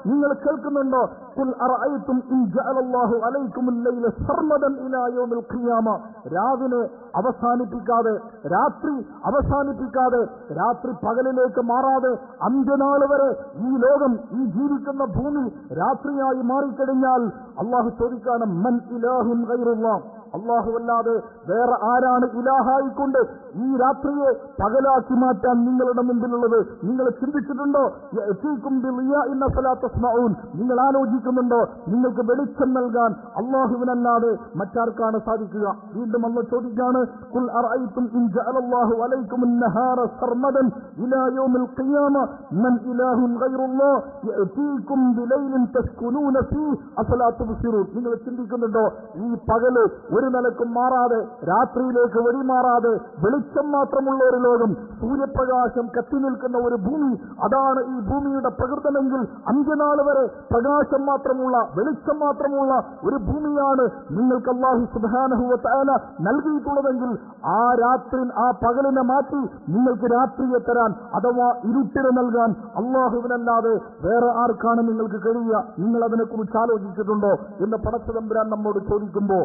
നിങ്ങൾ കേൾക്കുന്നുണ്ടോ കുൽ അറഅയ്തും ഇൻ ജഅലല്ലാഹു അലൈക്കുമുൽ ലൈല സർമദൻ ഇലാ യൗമിൽ ഖിയാമ രാവിലെ അവസാനിപ്പിക്കാതെ രാത്രി അവസാനിപ്പിക്കാതെ രാത്രി പകലിലേക്ക് മാറാതെ അന്ത്യനാൾ വരെ ഈ ലോകം ഈ ജീവിക്കുന്ന ഭൂമി രാത്രിയായി മാറിക്കഴിഞ്ഞാൽ അള്ളാഹു ചോദിക്കാണ് മൻ ഇലാഹുൻ ഗൈറുള്ള അള്ളാഹുവല്ലാതെ വേറെ ആരാണ് ഇലാഹായിക്കൊണ്ട് ഈ രാത്രിയെ പകലാക്കി മാറ്റാൻ നിങ്ങളുടെ മുമ്പിലുള്ളത് നിങ്ങൾ ചിന്തിച്ചിട്ടുണ്ടോ യഅ്തീകും ബിളിയാഇൻ ഫലാ തസ്മഊൻ നിങ്ങൾ ആലോചിക്കുന്നുണ്ടോ നിങ്ങൾക്ക് വെളിച്ചം നൽകാൻ അള്ളാഹുവിനല്ലാതെ മറ്റാർക്കാണ് സാധിക്കുക വീണ്ടും അന്ന് ചോദിക്കാണ് കുൽ അറഅയ്തും ഇൻ ജഅലല്ലാഹു അലൈക്കും النهار സർമദൻ ഇലാ യൗമിൽ ഖിയാമ മൻ ഇലാഹുൻ ഗൈറുല്ലാഹ് യഅ്തീകും ബിലൈലിൻ തസ്കുനൂന ഫീഹി അഫലാ തുബ്സിറൂൻ നിങ്ങൾ ചിന്തിക്കുന്നുണ്ടോ ഈ പകല് ഒരു നിലക്കും മാറാതെ രാത്രിയിലേക്ക് വെടിമാറാതെ വെളിച്ചം മാത്രമുള്ള ഒരു ലോകം സൂര്യപ്രകാശം കത്തി നിൽക്കുന്ന ഒരു ഭൂമി അതാണ് ഈ ഭൂമിയുടെ പ്രകൃതമെങ്കിൽ അന്ത്യനാൾ വരെ പ്രകാശം മാത്രമുള്ള വെളിച്ചം മാത്രമുള്ള ഒരു ഭൂമിയാണ് നിങ്ങൾക്ക് അള്ളാഹു സുബാനഹുവ തആല നൽകിയിട്ടുള്ളതെങ്കിൽ ആ രാത്രി ആ പകലിനെ മാറ്റി നിങ്ങൾക്ക് രാത്രിയെ തരാൻ അഥവാ ഇരുട്ടിനെ നൽകാൻ അള്ളാഹുവിനല്ലാതെ വേറെ ആർക്കാണ് നിങ്ങൾക്ക് കഴിയുക നിങ്ങൾ അതിനെക്കുറിച്ച് ആലോചിച്ചിട്ടുണ്ടോ എന്ന് പടച്ചതമ്പുരാൻ നമ്മോട് ചോദിക്കുമ്പോ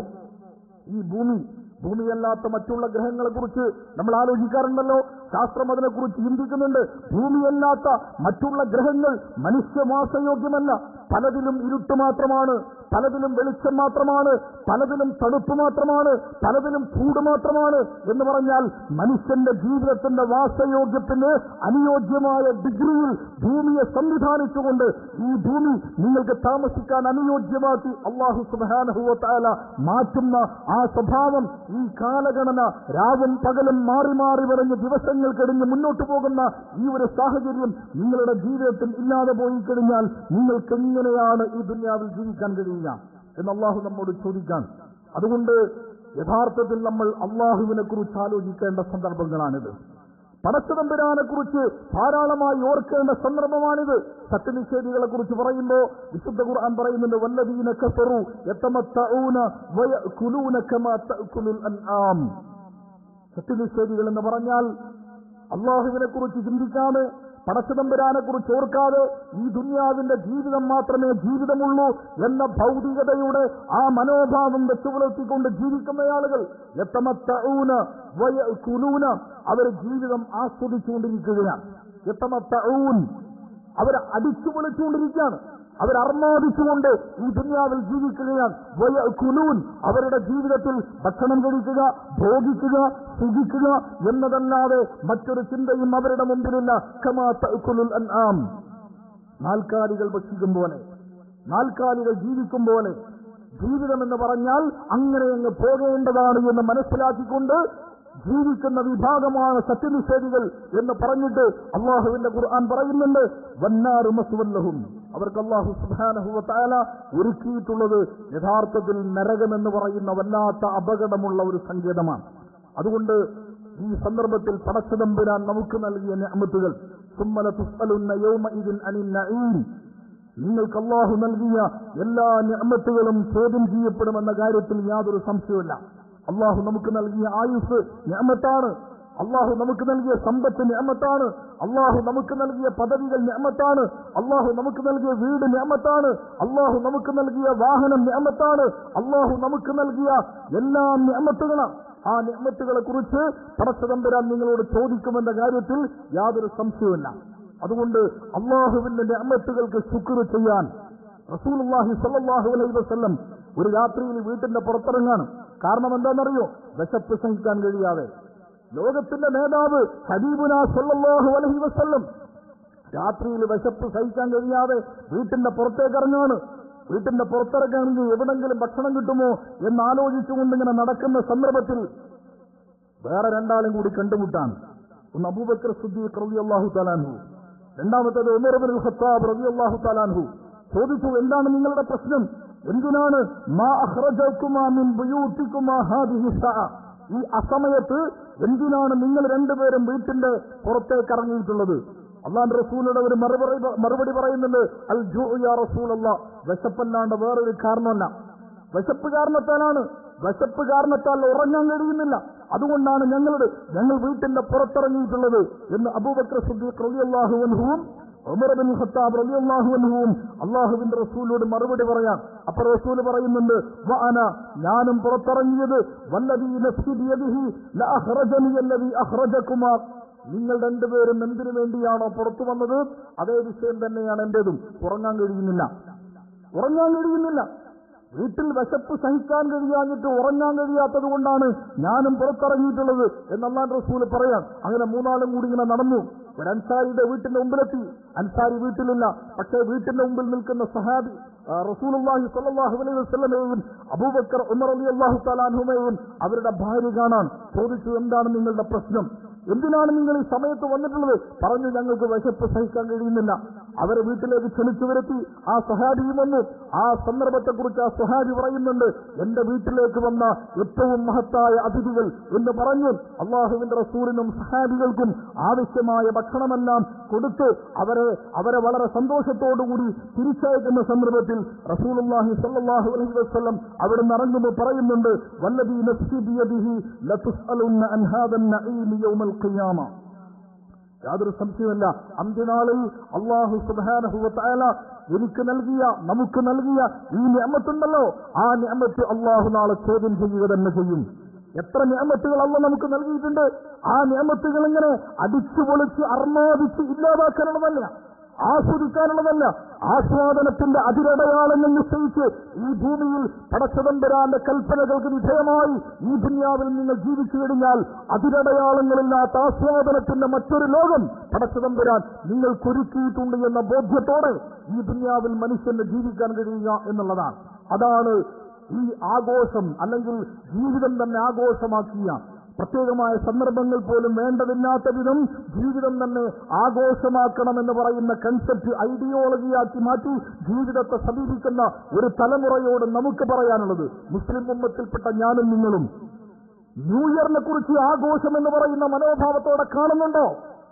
ഈ ഭൂമി ഭൂമിയല്ലാത്ത മറ്റുള്ള ഗ്രഹങ്ങളെ കുറിച്ച് നമ്മൾ ആലോചിക്കാറുണ്ടല്ലോ ശാസ്ത്രം അതിനെക്കുറിച്ച് ചിന്തിക്കുന്നുണ്ട് ഭൂമിയല്ലാത്ത മറ്റുള്ള ഗ്രഹങ്ങൾ മനുഷ്യവാസയോഗ്യമല്ല പലതിലും ഇരുട്ട് മാത്രമാണ് പലതിലും വെളിച്ചം മാത്രമാണ് പലതിലും തണുപ്പ് മാത്രമാണ് പലതിലും ചൂട് മാത്രമാണ് എന്ന് പറഞ്ഞാൽ മനുഷ്യന്റെ ജീവിതത്തിന്റെ വാസയോഗ്യത്തിന് അനുയോജ്യമായ ഡിഗ്രിയിൽ ഭൂമിയെ സംവിധാനിച്ചുകൊണ്ട് ഈ ഭൂമി നിങ്ങൾക്ക് താമസിക്കാൻ അനുയോജ്യമാക്കി അള്ളാഹു സുബാനഹുവല മാറ്റുന്ന ആ സ്വഭാവം ഈ കാലഗണന രാവും പകലും മാറി മാറി വരഞ്ഞ് ദിവസങ്ങൾ കഴിഞ്ഞ് മുന്നോട്ട് പോകുന്ന ഈ ഒരു സാഹചര്യം നിങ്ങളുടെ ജീവിതത്തിൽ ഇല്ലാതെ പോയി കഴിഞ്ഞാൽ നിങ്ങൾക്ക് എങ്ങനെയാണ് ഈ ദുന്യാവിൽ ജീവിക്കാൻ കഴിയുക എന്ന് അള്ളാഹു നമ്മോട് ചോദിക്കാൻ അതുകൊണ്ട് യഥാർത്ഥത്തിൽ നമ്മൾ അള്ളാഹുവിനെ കുറിച്ച് ആലോചിക്കേണ്ട സന്ദർഭങ്ങളാണിത് പടച്ചതമ്പുരാനെ കുറിച്ച് ധാരാളമായി ഓർക്കേണ്ട സന്ദർഭമാണിത് സത്യനിഷേധികളെ കുറിച്ച് പറയുമ്പോൾ വിശുദ്ധ ഖുർആൻ പറയുന്നുണ്ട് വല്ലദീന കഫറു യതമത്തഊന വയഅകുലൂന കമാ തഅകുലുൽ അൻആം സത്യനിഷേധികൾ എന്ന് പറഞ്ഞാൽ അള്ളാഹുവിനെ കുറിച്ച് ചിന്തിക്കാതെ പടച്ചതമ്പുരാനെ കുറിച്ച് ഓർക്കാതെ ഈ ദുന്യാവിന്റെ ജീവിതം മാത്രമേ ജീവിതമുള്ളൂ എന്ന ഭൗതികതയുടെ ആ മനോഭാവം വെച്ചു പുലർത്തിക്കൊണ്ട് ജീവിക്കുന്ന ആളുകൾ എത്തമത്തഊന വയകുലൂന അവർ ജീവിതം ആസ്വദിച്ചുകൊണ്ടിരിക്കുകയാണ് എത്തമത്തഊൻ അവർ അടിച്ചു പൊളിച്ചുകൊണ്ടിരിക്കുകയാണ് അവർ അർമാദിച്ചുകൊണ്ട് ഈ ദുന്യാവിൽ ജീവിക്കുകയാണ് വയ കുലൂൻ അവരുടെ ജീവിതത്തിൽ ഭക്ഷണം കഴിക്കുക ഭോഗിക്കുക സുഖിക്കുക എന്നതല്ലാതെ മറ്റൊരു ചിന്തയും അവരുടെ മുമ്പിലില്ല കമാ തഅ്കുലുൽ അൻആം നാൽക്കാലികൾ ഭക്ഷിക്കും പോലെ നാൽക്കാലികൾ ജീവിക്കും പോലെ ജീവിതം എന്ന് പറഞ്ഞാൽ അങ്ങനെ അങ്ങ് പോകേണ്ടതാണ് എന്ന് മനസ്സിലാക്കിക്കൊണ്ട് ജീവിക്കുന്ന വിഭാഗമാണ് സത്യനിഷേധികൾ എന്ന് പറഞ്ഞിട്ട് അള്ളാഹുവിന്റെ ഖുർആൻ പറയുന്നുണ്ട് വന്നാറ് മസുവല്ലഹും അവർക്ക് അള്ളാഹു സുബാനഹുവ താല ഒരുക്കിയിട്ടുള്ളത് യഥാർത്ഥത്തിൽ നരകമെന്ന് പറയുന്ന വല്ലാത്ത അപകടമുള്ള ഒരു സങ്കേതമാണ് അതുകൊണ്ട് ഈ സന്ദർഭത്തിൽ പടച്ചതമ്പുരാൻ നമുക്ക് നൽകിയ ഞാമത്തുകൾ സുമ്മല തുസ്അലുന്ന യൗമ ഇതിൻ അനിൻ നഈം നിങ്ങൾക്ക് അള്ളാഹു നൽകിയ എല്ലാ ഞാമത്തുകളും ചോദ്യം ചെയ്യപ്പെടുമെന്ന കാര്യത്തിൽ യാതൊരു സംശയവുമില്ല അള്ളാഹു നമുക്ക് നൽകിയ ആയുസ് ഞാമത്താണ് അള്ളാഹു നമുക്ക് നൽകിയ സമ്പത്ത് ഞാമത്താണ് അള്ളാഹു നമുക്ക് നൽകിയ പദവികൾ ഞാമത്താണ് അള്ളാഹു നമുക്ക് നൽകിയ വീട് ഞാമത്താണ് അള്ളാഹു നമുക്ക് നൽകിയ വാഹനം ഞാമത്താണ് അള്ളാഹു നമുക്ക് നൽകിയ എല്ലാ ഞാമത്തുകളാണ് ആ നിയമത്തുകളെ കുറിച്ച് പടച്ചതമ്പരാൻ നിങ്ങളോട് ചോദിക്കുമെന്ന കാര്യത്തിൽ യാതൊരു സംശയവുമില്ല അതുകൊണ്ട് അള്ളാഹുവിന്റെ നിയമത്തുകൾക്ക് ശുക്ർ ചെയ്യാൻ റസൂലുള്ളാഹി സ്വല്ലല്ലാഹു അലൈഹി വസല്ലം ഒരു രാത്രിയിൽ വീട്ടിന്റെ പുറത്തിറങ്ങാണ് കാരണം എന്താണെന്നറിയോ വിശപ്പ് സഹിക്കാൻ കഴിയാതെ ലോകത്തിന്റെ നേതാവ് ഹബീബുന സല്ലല്ലാഹു അലൈഹി വസല്ലം രാത്രിയിൽ വിശപ്പ് സഹിക്കാൻ കഴിയാതെ വീട്ടിന്റെ പുറത്തേക്ക് ഇറങ്ങാണ് വീട്ടിന്റെ പുറത്തിറങ്ങാണെങ്കിൽ എവിടെങ്കിലും ഭക്ഷണം കിട്ടുമോ എന്ന് ആലോചിച്ചുകൊണ്ട് ഇങ്ങനെ നടക്കുന്ന സന്ദർഭത്തിൽ വേറെ രണ്ടാളും കൂടി കണ്ടുമുട്ടാൻ ഒന്ന് അബൂബക്കർ സുദ്ദീഖ് റളിയല്ലാഹു തലാൻഹു രണ്ടാമത്തേത് ഉമർ ഇബ്നുൽ ഖത്താബ് റളിയല്ലാഹു തലാൻഹു ചോദിച്ചു എന്താണ് നിങ്ങളുടെ പ്രശ്നം എന്തിനാണ് മാ അഖ്റജകുമാ മിൻ ബുയൂത്തികുമാ ഹാദിഹി സഅ ഈ അസമയത്ത് എന്തിനാണ് നിങ്ങൾ രണ്ടുപേരും വീട്ടിന്റെ പുറത്തേക്ക് ഇറങ്ങിയിട്ടുള്ളത് അള്ളാന്റെ റസൂലിയുടെ ഒരു മറുപടി മറുപടി പറയുന്നുണ്ട് അൽ ജൂ യാ റസൂൽ അല്ല വിശപ്പല്ലാണ്ട് വേറൊരു കാരണമല്ല വിശപ്പ് കാരണത്താലാണ് വിശപ്പ് കാരണത്താൽ ഉറങ്ങാൻ കഴിയുന്നില്ല അതുകൊണ്ടാണ് ഞങ്ങളുടെ ഞങ്ങൾ വീട്ടിന്റെ പുറത്തിറങ്ങിയിട്ടുള്ളത് എന്ന് അബൂബക്കർ സുദ്ദീഖ് റളിയല്ലാഹു അൻഹുവും ഉമർ ബിൻ ഖത്താബ് റളിയല്ലാഹു അൻഹുവും അള്ളാഹുവിന്റെ റസൂലിനോട് മറുപടി പറയാം അപ്പൊ റസൂൽ പറയുന്നുണ്ട് വഅന ഞാനും പുറത്തിറങ്ങിയത് വല്ലദീ നഫ്സി ബിയദിഹി ലഅഖ്റജനി അല്ലദീ അഖ്റജകുമാ നിങ്ങൾ രണ്ടുപേരും എന്തിനു വേണ്ടിയാണോ പുറത്തു വന്നത് അതേ വിഷയം തന്നെയാണ് എന്റേതും ഉറങ്ങാൻ കഴിയുന്നില്ല ഉറങ്ങാൻ കഴിയുന്നില്ല വീട്ടിൽ വിശപ്പ് സഹിക്കാൻ കഴിയാഞ്ഞിട്ട് ഉറങ്ങാൻ കഴിയാത്തത് കൊണ്ടാണ് ഞാനും പുറത്തിറങ്ങിയിട്ടുള്ളത് എന്നല്ലാൻ റസൂല് പറയാം അങ്ങനെ മൂന്നാളും കൂടി ഇങ്ങനെ നടന്നു ഒരു അൻസാരിയുടെ വീട്ടിന്റെ മുമ്പിലെത്തി അൻസാരി വീട്ടിലില്ല പക്ഷേ വീട്ടിന്റെ മുമ്പിൽ നിൽക്കുന്ന സഹാബി ആ, റസൂലുള്ളാഹി സ്വല്ലല്ലാഹു അലൈഹി വസല്ലമയെയും അബൂബക്കർ ഉമർ അലി അള്ളാഹു തലാൻഹുമയും അവരുടെ ഭാര്യ കാണാൻ ചോദിച്ചു എന്താണ് നിങ്ങളുടെ പ്രശ്നം എന്തിനാണ് നിങ്ങൾ ഈ സമയത്ത് വന്നിട്ടുള്ളത് പറഞ്ഞു ഞങ്ങൾക്ക് വിശപ്പ് സഹിക്കാൻ കഴിയുന്നില്ല അവരെ വീട്ടിലേക്ക് ക്ഷണിച്ചു വരുത്തി ആ സഹാബിയും വന്നു ആ സന്ദർഭത്തെക്കുറിച്ച് ആ സഹാബി പറയുന്നുണ്ട് എന്റെ വീട്ടിലേക്ക് വന്ന ഏറ്റവും മഹത്തായ അതിഥികൾ എന്ന് പറഞ്ഞു അള്ളാഹുവിന്റെ റസൂലിനും സഹാബികൾക്കും ആവശ്യമായ ഭക്ഷണമെല്ലാം കൊടുത്ത് അവരെ അവരെ വളരെ സന്തോഷത്തോടുകൂടി തിരിച്ചയക്കുന്ന സന്ദർഭത്തിൽ റസൂലുള്ളാഹി സ്വല്ലല്ലാഹു അലൈഹി വസല്ലം അവിടെ നിന്ന് ഇറങ്ങുമ്പോൾ പറയുന്നുണ്ട് വല്ലദീ നഫ്സി ബിയദിഹി ലതുസ്അലുന്ന അൻ ഹാദൻ നഈമി യൗമൽ ഖിയാമ യാതൊരു സംശയമല്ല അന്ത്യനാളിൽ അള്ളാഹു സുബ്ഹാനഹു വതആല എനിക്ക് നൽകിയ നമുക്ക് നൽകിയ ഈ നിയമത്തുണ്ടല്ലോ ആ നിയമത്ത് അള്ളാഹു നാളെ ചോദ്യം ചെയ്യുക തന്നെ ചെയ്യും എത്ര നിയമത്തുകൾ അല്ല നമുക്ക് നൽകിയിട്ടുണ്ട് ആ നിയമത്തുകൾ ഇങ്ങനെ അടിച്ചു പൊളിച്ച് അർമാദിച്ച് ഇല്ലാതാക്കാനുള്ളതല്ല ആസ്വദിക്കാനുള്ളതല്ല ആസ്വാദനത്തിന്റെ അതിരടയാളങ്ങൾ നിശ്ചയിച്ച് ഈ ഭൂമിയിൽ പടച്ചതമ്പരാന്റെ കൽപ്പനകൾക്ക് വിധേയമായി ഈ ദുനിയാവിൽ നിങ്ങൾ ജീവിച്ചു കഴിഞ്ഞാൽ അതിരടയാളങ്ങളില്ലാത്ത ആസ്വാദനത്തിന്റെ മറ്റൊരു ലോകം പടച്ചതമ്പരാൻ നിങ്ങൾക്കൊരുക്കിയിട്ടുണ്ട് എന്ന ബോധ്യത്തോടെ ഈ ദുനിയാവിൽ മനുഷ്യന് ജീവിക്കാൻ കഴിയുക എന്നുള്ളതാണ് അതാണ് ഈ ആഘോഷം അല്ലെങ്കിൽ ജീവിതം തന്നെ ആഘോഷമാക്കിയ പ്രത്യേകമായ സന്ദർഭങ്ങൾ പോലും വേണ്ടതില്ലാത്ത വിധം ജീവിതം തന്നെ ആഘോഷമാക്കണമെന്ന് പറയുന്ന കൺസെപ്റ്റ് ഐഡിയോളജിയാക്കി മാറ്റി ജീവിതത്തെ സമീപിക്കുന്ന ഒരു തലമുറയോട് നമുക്ക് പറയാനുള്ളത് മുസ്ലിം ഉമ്മത്തിൽപ്പെട്ട ഞാനും നിങ്ങളും ന്യൂ ഇയറിനെ കുറിച്ച് ആഘോഷം എന്ന് പറയുന്ന മനോഭാവത്തോടെ കാണുന്നുണ്ടോ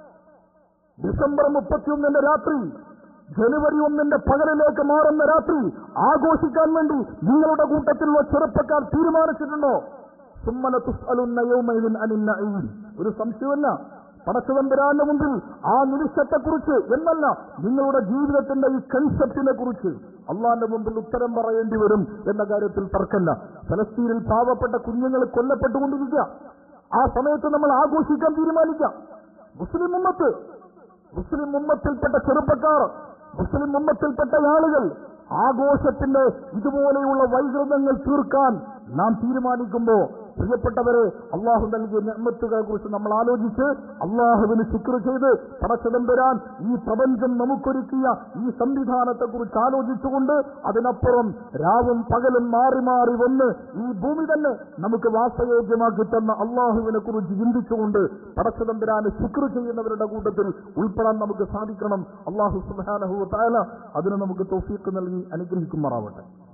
ഡിസംബർ മുപ്പത്തിയൊന്നിന്റെ രാത്രി ജനുവരി ഒന്നിന്റെ പകലിലേക്ക് മാറുന്ന രാത്രി ആഘോഷിക്കാൻ വേണ്ടി നിങ്ങളുടെ കൂട്ടത്തിലുള്ള ചെറുപ്പക്കാർ തീരുമാനിച്ചിട്ടുണ്ടോ സുമ്മന തുസ്അലുന്ന യൗമൈദിൻ അനിൻ നഈം ഒരു സംശയമല്ല പടച്ചതമ്പരാന്റെ മുമ്പിൽ ആ നിമിഷത്തെക്കുറിച്ച് എന്നല്ല നിങ്ങളുടെ ജീവിതത്തിന്റെ ഈ കൺസെപ്റ്റിനെ കുറിച്ച് അള്ളാന്റെ മുമ്പിൽ ഉത്തരം പറയേണ്ടി വരും എന്ന കാര്യത്തിൽ തർക്കമില്ല ഫലസ്തീനിൽ പാവപ്പെട്ട കുഞ്ഞുങ്ങൾ കൊല്ലപ്പെട്ടുകൊണ്ടിരിക്കുക ആ സമയത്ത് നമ്മൾ ആഘോഷിക്കാൻ തീരുമാനിക്കാം മുസ്ലിം ഉമ്മത്ത് മുസ്ലിം ഉമ്മത്തിൽപ്പെട്ട ചെറുപ്പക്കാർ മുസ്ലിം ഉമ്മത്തിൽപ്പെട്ട ആളുകൾ ആഘോഷത്തിന്റെ ഇതുപോലെയുള്ള വൈകൃതങ്ങൾ തീർക്കാൻ നാം തീരുമാനിക്കുമ്പോ പ്രിയപ്പെട്ടവരെ അള്ളാഹു നൽകിയ നെമ്മത്തുകളെ കുറിച്ച് നമ്മൾ ആലോചിച്ച് അള്ളാഹുവിന് ശുക്ർ ചെയ്ത് പടച്ചതമ്പരാൻ ഈ പ്രപഞ്ചം നമുക്കൊരുക്കിയ ഈ സംവിധാനത്തെ കുറിച്ച് ആലോചിച്ചുകൊണ്ട് അതിനപ്പുറം രാവും പകലും മാറി മാറി വന്ന് ഈ ഭൂമി തന്നെ നമുക്ക് വാസയോഗ്യമാക്കി തന്ന അള്ളാഹുവിനെ കുറിച്ച് ചിന്തിച്ചുകൊണ്ട് പടച്ചതമ്പരാന് ശുക്ർ ചെയ്യുന്നവരുടെ കൂട്ടത്തിൽ ഉൾപ്പെടാൻ നമുക്ക് സാധിക്കണം അള്ളാഹു സുബാനഹു താല അതിന് നമുക്ക് തോഫീക്ക് നൽകി അനുഗ്രഹിക്കുമാറാവട്ടെ